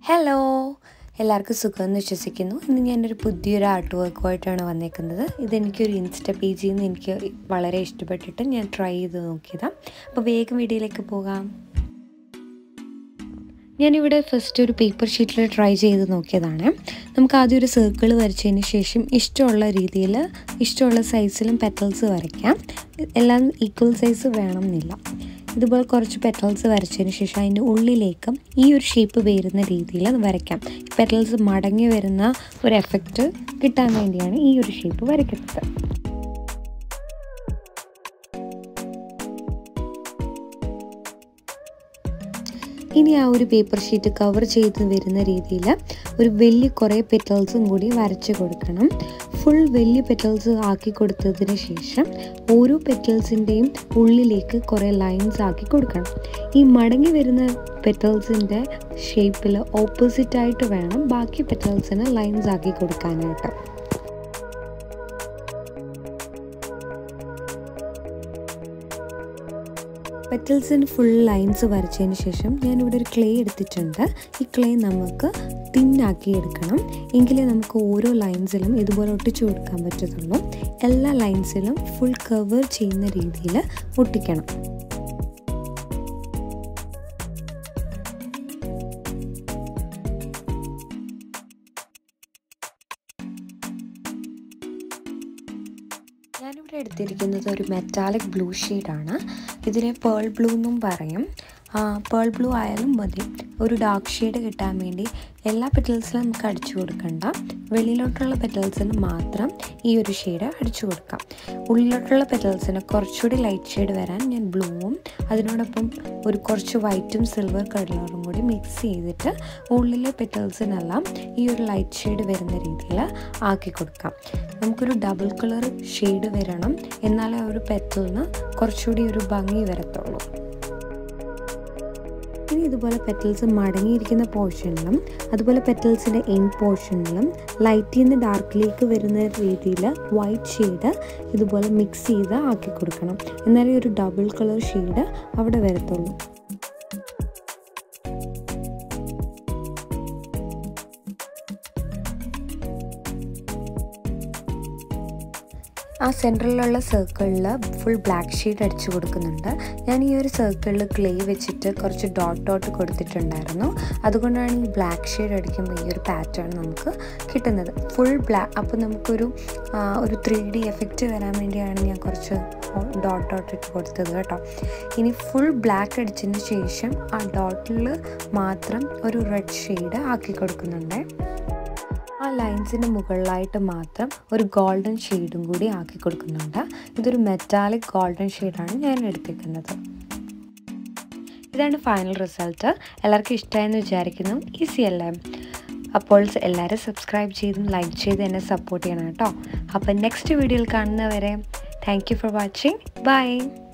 hello എല്ലാവർക്കും സുഖമെന്ന് വിശ്വസിക്കുന്നു ഇന്ന് ഞാനൊരു പുതിയൊരു ആർട്ട് വർക്കുമായിട്ടാണ് വന്നേക്കുന്നത് ഇതെനിക്കൊരു ഇൻസ്റ്റ പേജിൽ നിന്ന് എനിക്ക് വളരെ ഇഷ്ടപ്പെട്ടിട്ട് ഞാൻ ട്രൈ ചെയ്ത് നോക്കിയതാണ് അപ്പോൾ വേഗം വീഡിയോയിലേക്ക് പോകാം ഞാനിവിടെ ഫസ്റ്റ് ഒരു പേപ്പർ ഷീറ്റിൽ ട്രൈ ചെയ്ത് നോക്കിയതാണ് നമുക്ക് ആദ്യം ഒരു സർക്കിൾ വരച്ചതിന് ശേഷം ഇഷ്ടമുള്ള രീതിയിൽ ഇഷ്ടമുള്ള സൈസിലും പെറ്റൽസ് വരയ്ക്കാം എല്ലാം ഈക്വൽ സൈസ് വേണമെന്നില്ല ഇതുപോലെ കുറച്ച് പെറ്റൽസ് വരച്ചതിന് ശേഷം അതിൻ്റെ ഉള്ളിലേക്ക് ഈ ഒരു ഷേപ്പ് വരുന്ന രീതിയിൽ വരയ്ക്കാം പെറ്റൽസ് മടങ്ങി വരുന്ന ഒരു എഫക്റ്റ് കിട്ടാൻ വേണ്ടിയാണ് ഈ ഒരു ഷേപ്പ് വരയ്ക്കുന്നത് ഇനി ആ ഒരു പേപ്പർ ഷീറ്റ് കവർ ചെയ്ത് വരുന്ന രീതിയിൽ ഒരു വലിയ കുറേ പെറ്റൽസും കൂടി വരച്ച് കൊടുക്കണം ഫുൾ വലിയ പെറ്റൽസ് ആക്കി കൊടുത്തതിന് ശേഷം ഓരോ പെറ്റൽസിൻ്റെയും ഉള്ളിലേക്ക് കുറേ ലൈൻസ് ആക്കി കൊടുക്കണം ഈ മടങ്ങി വരുന്ന പെറ്റൽസിൻ്റെ ഷേപ്പിൽ ഓപ്പോസിറ്റായിട്ട് വേണം ബാക്കി പെറ്റൽസിന് ലൈൻസ് ആക്കി കൊടുക്കാനായിട്ട് പെറ്റൽസിന് ഫുൾ ലൈൻസ് വരച്ചതിന് ശേഷം ഞാനിവിടെ ഒരു ക്ലേ എടുത്തിട്ടുണ്ട് ഈ ക്ലേ നമുക്ക് തിന്നാക്കി എടുക്കണം എങ്കിലേ നമുക്ക് ഓരോ ലൈൻസിലും ഇതുപോലെ ഒട്ടിച്ചു കൊടുക്കാൻ പറ്റത്തുള്ളൂ എല്ലാ ലൈൻസിലും ഫുൾ കവർ ചെയ്യുന്ന രീതിയിൽ ഒട്ടിക്കണം ഞാനിവിടെ എടുത്തിരിക്കുന്നത് ഒരു മെറ്റാലിക് ബ്ലൂ ഷെയ്ഡാണ് ഇതിനെ പേൾ ബ്ലൂ എന്നും പറയും പേൾ ബ്ലൂ ആയാലും മതി ഒരു ഡാർക്ക് ഷെയ്ഡ് കിട്ടാൻ വേണ്ടി എല്ലാ പെറ്റൽസിലും നമുക്ക് അടിച്ചു കൊടുക്കണ്ട വെളിയിലോട്ടുള്ള പെറ്റൽസിന് മാത്രം ഈ ഒരു ഷെയ്ഡ് അടിച്ചു കൊടുക്കാം ഉള്ളിലോട്ടുള്ള പെറ്റൽസിന് കുറച്ചുകൂടി ലൈറ്റ് ഷെയ്ഡ് വരാൻ ഞാൻ ബ്ലൂവും അതിനോടൊപ്പം ഒരു കുറച്ച് വൈറ്റും സിൽവർ കളറും കൂടി മിക്സ് ചെയ്തിട്ട് ഉള്ളിലെ പെറ്റൽസിനെല്ലാം ഈ ഒരു ലൈറ്റ് ഷെയ്ഡ് വരുന്ന രീതിയിൽ ആക്കി കൊടുക്കാം നമുക്കൊരു ഡബിൾ കളർ ഷെയ്ഡ് വരണം എന്നാലേ ഒരു പെറ്റലിന് കുറച്ചുകൂടി ഒരു ഭംഗി വരത്തുള്ളൂ ഇനി ഇതുപോലെ പെറ്റൽസ് മടങ്ങിയിരിക്കുന്ന പോർഷനിലും അതുപോലെ പെറ്റൽസിൻ്റെ എൻ പോർഷനിലും ലൈറ്റിൽ നിന്ന് ഡാർക്കിലേക്ക് വരുന്ന രീതിയിൽ വൈറ്റ് ഷെയ്ഡ് ഇതുപോലെ മിക്സ് ചെയ്ത് ആക്കി കൊടുക്കണം എന്നാലേ ഒരു ഡബിൾ കളർ ഷെയ്ഡ് അവിടെ വരത്തുള്ളൂ ആ സെൻറ്ററിലുള്ള സർക്കിളിൽ ഫുൾ ബ്ലാക്ക് ഷെയ്ഡ് അടിച്ചു കൊടുക്കുന്നുണ്ട് ഞാൻ ഈ ഒരു സർക്കിളിൽ ക്ലേ വെച്ചിട്ട് കുറച്ച് ഡോട്ട് ഡോട്ട് കൊടുത്തിട്ടുണ്ടായിരുന്നു അതുകൊണ്ടാണ് ഈ ബ്ലാക്ക് ഷെയ്ഡ് അടിക്കുമ്പോൾ ഈ ഒരു പാറ്റേൺ നമുക്ക് കിട്ടുന്നത് ഫുൾ ബ്ലാക്ക് അപ്പോൾ നമുക്കൊരു ഒരു ത്രീ ഡി എഫക്റ്റ് വരാൻ വേണ്ടിയാണ് ഞാൻ കുറച്ച് ഡോട്ട് ഡോട്ട് ഇട്ട് കൊടുത്തത് കേട്ടോ ഇനി ഫുൾ ബ്ലാക്ക് അടിച്ചതിന് ശേഷം ആ ഡോട്ടിൽ മാത്രം ഒരു റെഡ് ഷെയ്ഡ് ആക്കി കൊടുക്കുന്നുണ്ട് ആ ലൈൻസിന് മുകളിലായിട്ട് മാത്രം ഒരു ഗോൾഡൻ ഷെയ്ഡും കൂടി ആക്കി കൊടുക്കുന്നുണ്ട് ഇതൊരു മെറ്റാലിക് ഗോൾഡൻ ഷെയ്ഡാണ് ഞാൻ എടുത്തിരിക്കുന്നത് ഇതാണ് ഫൈനൽ റിസൾട്ട് എല്ലാവർക്കും ഇഷ്ടമായെന്ന് വിചാരിക്കുന്നു ഈസി അല്ലേ അപ്പോൾ എല്ലാവരും സബ്സ്ക്രൈബ് ചെയ്തും ലൈക്ക് ചെയ്ത് എന്നെ സപ്പോർട്ട് ചെയ്യണം കേട്ടോ അപ്പോൾ നെക്സ്റ്റ് വീഡിയോയിൽ കാണുന്നവരെ thank you for watching by